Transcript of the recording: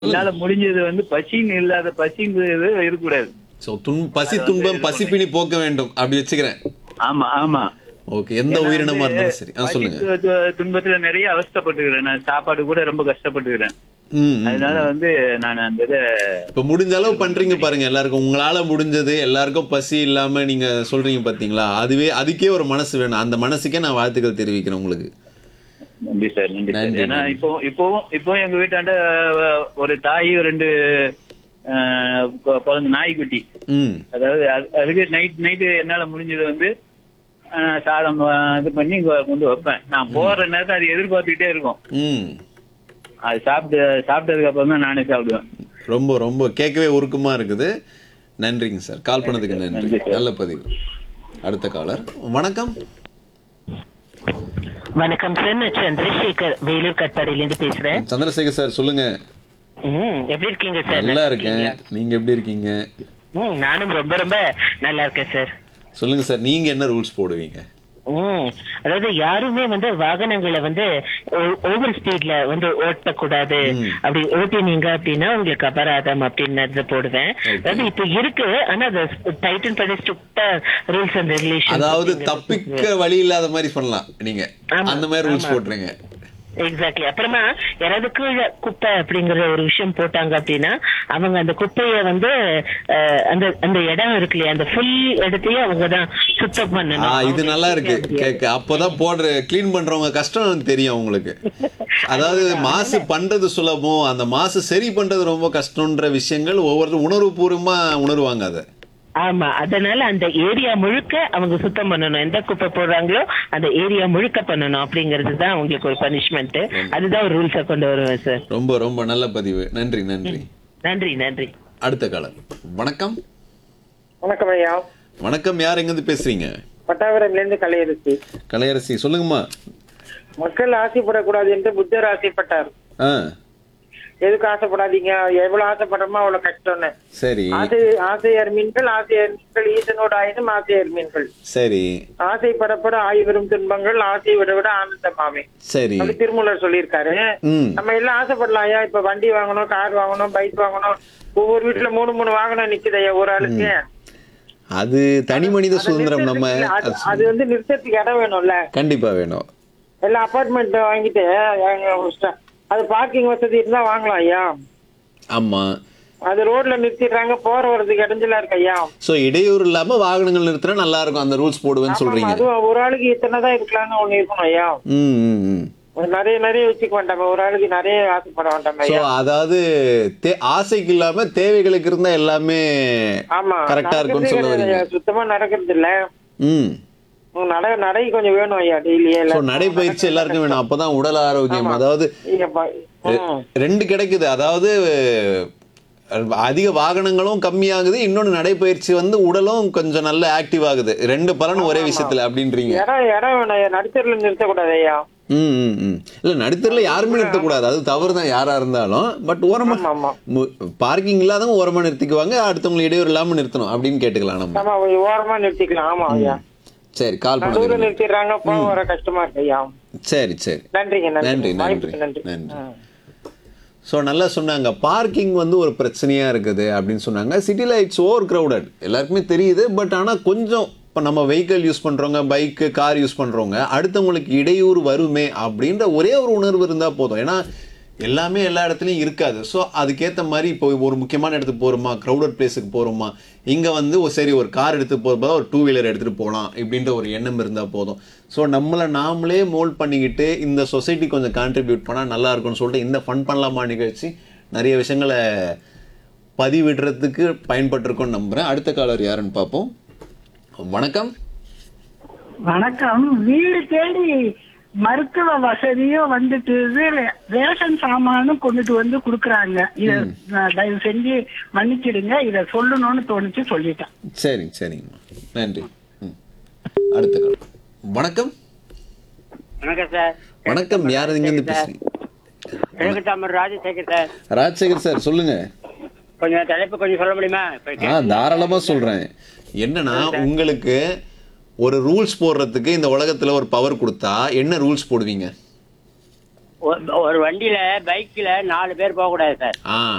என்னால முடிஞ்சது வந்து பசின்னு இல்லாத பசிங்கிறது இருக்கக்கூடாது சோ துன் பசி துன்பம் பசிப்பினி போக்க வேண்டும் அப்படி வச்சுக்கிறேன் ஆமா ஆமா ஓகே எந்த ஏன்னா உயிரினமா வந்து இருந்தாலும் சரி ஆ பசி சொல்லுங்க து- து- துன்பத்துல நிறைய அவஸ்தைப்பட்டுக்கிறேன் நான் சாப்பாடு கூட ரொம்ப கஷ்டப்பட்டுக்கிறேன் ம் ம். அதனால வந்து நான் அந்த இதை இப்ப முடிஞ்ச அளவு பண்றீங்க பாருங்க எல்லாருக்கும் உங்களால முடிஞ்சது எல்லாருக்கும் பசி இல்லாம நீங்க சொல்றீங்க பாத்தீங்களா அதுவே அதுக்கே ஒரு மனசு வேணும் அந்த மனசுக்கே நான் வாழ்த்துக்கள் தெரிவிக்கிறேன் உங்களுக்கு நன்றி சார் நன்றி சார் நன்றி, ஏன்னா நன்றி. இப்போ இப்போவும் இப்போ எங்க வீட்டாண்ட அஹ், ஒரு தாய் ரெண்டு அஹ், கொ- குழந்தை நாய்க்குட்டி ம் அதாவது அது- அதுக்கு நைட் நைட்டு என்னால முடிஞ்சது வந்து அஹ், சாதம் அஹ், இது பண்ணி கொ- கொண்டு வைப்பேன் நான் போற நேரத்தை அது எதிர்பார்த்துக்கிட்டே இருக்கும் ம் அது சாப்பிட்டு சாப்பிட்டதுக்கு அப்புறம் தான் நானே சாப்பிடுவேன் ரொம்ப ரொம்ப கேட்கவே உருக்கமா இருக்குது நன்றிங்க சார் கால் பண்ணதுக்கு நன்றி நன்றி சார். நல்ல பதிவு அடுத்த காலர் வணக்கம் வணக்கம் சார் நான் சந்திரசேகர் வேலூர் கட்பாடியிலேருந்து பேசுறேன் சந்திரசேகர் சார் சொல்லுங்க ம் எப்படி இருக்கீங்க சார் நல்லா இருக்கேன் நீங்க எப்படி இருக்கீங்க ம் நானும் ரொம்ப ரொம்ப நல்லா இருக்கேன் சார் சொல்லுங்க சார் நீங்க என்ன ரூல்ஸ் போடுவீங்க ம் அதாவது யாருமே வந்து வாகனங்களை வந்து ஓவர் ஸ்பீட்ல வந்து ஓட்டக்கூடாது ம். அப்படி ஓட்டினீங்க அப்படின்னா உங்களுக்கு அபராதம் அப்படின்னு போடுவேன் அதாவது இப்ப இருக்கு ஆனா அதை டைட்டன் பண்ணி ஸ்ட்ரிக்டா ரூல்ஸ் அண்ட் ரெகுலேஷன் அதாவது தப்பிக்க வழி இல்லாத மாதிரி பண்ணலாம் நீங்க ஆமா, அந்த மாதிரி ரூல்ஸ் ஆமா. போட்டுருங்க எக்ஸாக்ட்லி அப்புறமா யாராவது கீழே குப்பை அப்படிங்கிற ஒரு விஷயம் போட்டாங்க அப்படின்னா அவங்க அந்த குப்பைய வந்து அஹ், அந்த அந்த இடம் இருக்கு இல்லையா அந்த ஃபுல் இடத்தையும் அவங்க தான் சுத்தம் ஆ பண்ணணும் இது நல்லா இருக்கு கேட்க அப்போதான் போடுற க்ளீன் பண்றவங்க கஷ்டம் தெரியும் உங்களுக்கு அதாவது மாசு பண்றது சுலபம் அந்த மாசு சரி பண்றது ரொம்ப கஷ்டம்ன்ற விஷயங்கள் ஒவ்வொரு உணர்வுபூர்வமா உணர்வாங்க அதை ஆமா அதனால அந்த ஏரியா முழுக்க அவங்க சுத்தம் பண்ணணும் எந்த குப்பை போடுறாங்களோ அந்த ஏரியா முழுக்க பண்ணணும் அப்படிங்கிறது தான் அவங்களுக்கு ஒரு பனிஷ்மெண்ட் அதுதான் ஒரு ரூல்ஸை கொண்டு வருவேன் சார் ரொம்ப ரொம்ப நல்ல பதிவு நன்றி நன்றி நன்றி நன்றி அடுத்த காலம் வணக்கம் வணக்கம் ஐயா வணக்கம் யார் எங்கிருந்து பேசுறீங்க பட்டாவரம்ல இருந்து கலையரசி கலையரசி சொல்லுங்கம்மா மக்கள் ஆசைப்படக்கூடாது என்று புத்தர் ஆசைப்பட்டார் ஆ எதுக்கு ஆசைப்படாதீங்க எவ்வளவு ஆசைப்படுறோமோ அவ்வளவு கஷ்டம்னு சரி ஆசை ஆசையர் மீன்கள் ஆசையர் மீன்கள் ஈசனோட ஆயுதம் ஆசையர் மீன்கள் சரி ஆசைப்படப்பட ஆய்வரும் துன்பங்கள் ஆசை விட விட ஆனந்தமாமே சரி அப்படி திருமூலர் சொல்லியிருக்காரு ம் நம்ம எல்லாம் ஆசைப்படலாம் ஐயா இப்ப வண்டி வாங்கணும் கார் வாங்கணும் பைக் வாங்கணும் ஒவ்வொரு வீட்டுல மூணு மூணு வாகனம் நிக்குது ஐயா ஒரு ஆளுக்கு அது தனி மனித அதை சுதந்திரம் நம்ம நிறுத்தறதுக்கு அது- அது வந்து நிறுத்தத்துக்கு இடம் வேணும்ல கண்டிப்பா வேணும் எல்லாம் அபார்ட்மெண்ட் வாங்கிட்டு அங்க ஸ்ட- அது பார்க்கிங் வசதி இருந்தா வாங்கலாம் ஐயா ஆமா அது ரோட்ல நிறுத்திடுறாங்க போற வரதுக்கு இடைஞ்சலா இருக்கு ஐயா சோ இடையூறு இல்லாம வாகனங்கள் நிறுத்தினா நல்லா இருக்கும் அந்த ரூல்ஸ் போடுவேன்னு ஆமாம், சொல்றீங்க அதுவும் ஒரு ஆளுக்கு இத்தனை தான் இருக்கலாம்னு ஒண்ணு இருக்கணும் ஐயா ம் ம், ம் நிறைய நிறைய வச்சுக்க வேண்டாமே ஒரு ஆளுக்கு நிறைய ஆசைப்பட வேண்டாமே சோ ஐயா அதாவது தே- ஆசைக்கு இல்லாம தேவைகளுக்கு இருந்தா எல்லாமே ஆமா கரெக்டா இருக்கும்னு நடக்கிறதே சொல்ல கிடையாது வரீங்க ஐயா. சுத்தமா நடக்கிறது இல்ல ம் உம், நட நடை கொஞ்சம் வேணும் ஐயா டெய்லி சோ நடைப்பயிற்சி எல்லாருக்கும் வேணும் அப்பதான் உடல் ஆரோக்கியம் அதாவது ரெண்டு கிடைக்குது அதாவது அஹ், அதிக வாகனங்களும் கம்மியாகுது இன்னொன்னு நடைப்பயிற்சி வந்து உடலும் கொஞ்சம் நல்ல ஆக்டிவ் ஆகுது ரெண்டு பலன் ஒரே விஷயத்துல அப்படின்றீங்க இடம் இடம் வேணும் ஐயா நடுத்தரில் நிறுத்தக்கூடாது ஐயா ம் ம் ம் இல்ல நடுத்தரில் யாருமே நிறுத்தக்கூடாது அது தவறு தான் யாரா இருந்தாலும் பட் ஓரமா ஆமா ஆமா பார்க்கிங் இல்லாதவங்க ஓரமா நிறுத்திக்குவாங்க அடுத்தவங்களை இடையூறு இல்லாம நிறுத்தணும் அப்படின்னு கேட்டுக்கலாம் நம்ம ஆமா கொஞ்சம் ஓரமா நிறுத்திக்கலாம் ஆமா ஐயா சரி கால் நடுவுல பண்ணதுக்கு நிறுத்திடுறாங்க போக வர கஷ்டமா இருக்கு ஐயா சரி சரி நன்றிங்க நன்றி நன்றி நன்றி வாய்ப்புக்கு நன்றி நன்றி ம். ஸோ நல்லா சொன்னாங்க பார்க்கிங் வந்து ஒரு பிரச்சனையா இருக்குது அப்படின்னு சொன்னாங்க சிட்டியில் இட்ஸ் ஓவர் க்ரௌடட் எல்லாருக்குமே தெரியுது பட் ஆனால் கொஞ்சம் இப்போ நம்ம வெஹிக்கிள் யூஸ் பண்ணுறவங்க பைக்கு கார் யூஸ் பண்ணுறவங்க அடுத்தவங்களுக்கு இடையூறு வருமே அப்படின்ற ஒரே ஒரு உணர்வு இருந்தால் போதும் ஏன்னா எல்லாமே எல்லா இடத்துலையும் இருக்காது ஸோ அதுக்கேற்ற மாதிரி இப்போ ஒரு முக்கியமான இடத்துக்கு போகிறோமா க்ரௌடட் பிளேஸுக்கு போகிறோமா இங்கே வந்து ஒரு சரி ஒரு கார் எடுத்து போகிறப்ப ஒரு டூ வீலர் எடுத்துகிட்டு போகலாம் இப்படின்ற ஒரு எண்ணம் இருந்தால் போதும் ஸோ நம்மளை நாமளே மோல்ட் பண்ணிக்கிட்டு இந்த சொசைட்டி கொஞ்சம் கான்ட்ரிபியூட் பண்ணால் நல்லா இருக்கும்னு சொல்லிட்டு இந்த ஃபன் பண்ணலாமா நிகழ்ச்சி நிறைய விஷயங்களை பதிவிடுறதுக்கு பயன்பட்டிருக்கும்னு நம்புகிறேன் அடுத்த காலர் யாருன்னு பார்ப்போம் வணக்கம் வணக்கம் வீடு தேடி மருத்துவ வசதியும் வந்துட்டு ரேஷன் சாமானும் கொண்டுட்டு வந்து குடுக்கறாங்க இத நான் தயவு செஞ்சு மன்னிச்சிடுங்க இத சொல்லணும்னு தோணுச்சு சொல்லிட்டேன் சரிங்க சரிங்கம்மா நன்றி ம் அடுத்த காலர் வணக்கம் வணக்கம் சார் வணக்கம் யார் இங்கேருந்து பேசுறீங்க எனக்கு தமிழ் ராஜசேகர் சார் ராஜசேகர் சார் சொல்லுங்க கொஞ்சம் தலைப்பு கொஞ்சம் சொல்ல முடியுமா இப்ப ஆ தாராளமா சொல்றேன் என்னன்னா உங்களுக்கு ஒரு ரூல்ஸ் போடுறதுக்கு இந்த உலகத்துல ஒரு பவர் கொடுத்தா என்ன ரூல்ஸ் போடுவீங்க ஒரு- ஒரு வண்டியில பைக்ல நாலு பேர் போக கூடாது சார் ஆ